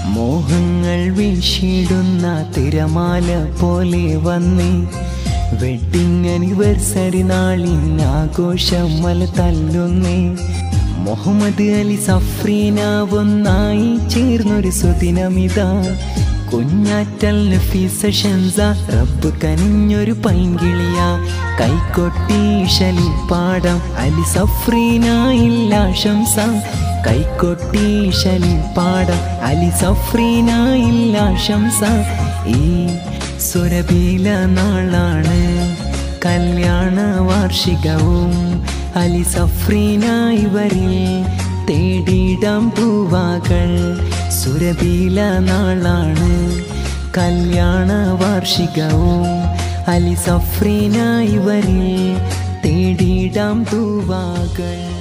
മോഹങ്ങൾ വീശിടുന്ന തിരമാല പോലെ വന്നേ വെഡിങ് അനിവേഴ്സറി നാളിൻ ആഘോഷം മല തല്ലുന്നേ മുഹമ്മദ് അലി സഫ്രീന ഒന്നായി ചേർന്നൊരു സുദിനമിതാ കുഞ്ഞാറ്റൽ നഫീസ ഷൻസ റബ്ബ് കനിഞ്ഞൊരു പൈങ്കിളിയ കൈക്കൊട്ടി ശലിപ്പാടം അലി സഫ്രീനായില്ല ശംസ കൈക്കൊട്ടി ശലിപ്പാടം അലി സഫ്രീനായില്ല ശംസ ഈ സുരബീല നാളാണ് കല്യാണ വാർഷികവും അലി സഫ്രീന ഇവരിൽ തേടിയിടാം പൂവാകൾ സുരബീല നാളാണ് കല്യാണ വാർഷികവും അലി സഫ്രീന ഇവരിൽ തേടിയിടാം പൂവാകൾ